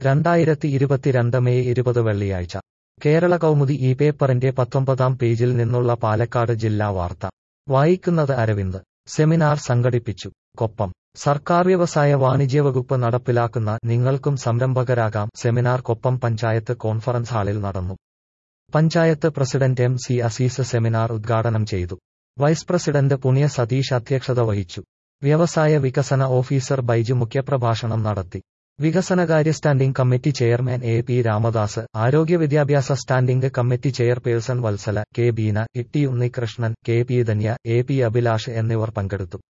രണ്ടായിരത്തി ഇരുപത്തിരണ്ട് മെയ് ഇരുപത് വെള്ളിയാഴ്ച കേരള കൗമുദി ഈ പേപ്പറിന്റെ പത്തൊമ്പതാം പേജിൽ നിന്നുള്ള പാലക്കാട് ജില്ലാ വാർത്ത വായിക്കുന്നത് അരവിന്ദ് സെമിനാർ സംഘടിപ്പിച്ചു കൊപ്പം സർക്കാർ വ്യവസായ വാണിജ്യ വകുപ്പ് നടപ്പിലാക്കുന്ന നിങ്ങൾക്കും സംരംഭകരാകാം സെമിനാർ കൊപ്പം പഞ്ചായത്ത് കോൺഫറൻസ് ഹാളിൽ നടന്നു panchayat president M C Azeez seminar ഉദ്ഘാടനം ചെയ്തു വൈസ് പ്രസിഡന്റ് പുണ്യ സതീഷ് അധ്യക്ഷത വഹിച്ചു വ്യവസായ വികസന ഓഫീസർ ബൈജു മുഖ്യപ്രഭാഷണം നടത്തി വികസനകാര്യ standing committee chairman A P Ramadas ആരോഗ്യ വിദ്യാഭ്യാസ standing committee chairperson Vatsala K Beena Itty Unnikrishnan K P Dhanya A P Abhilash എന്നിവർ പങ്കെടുത്തു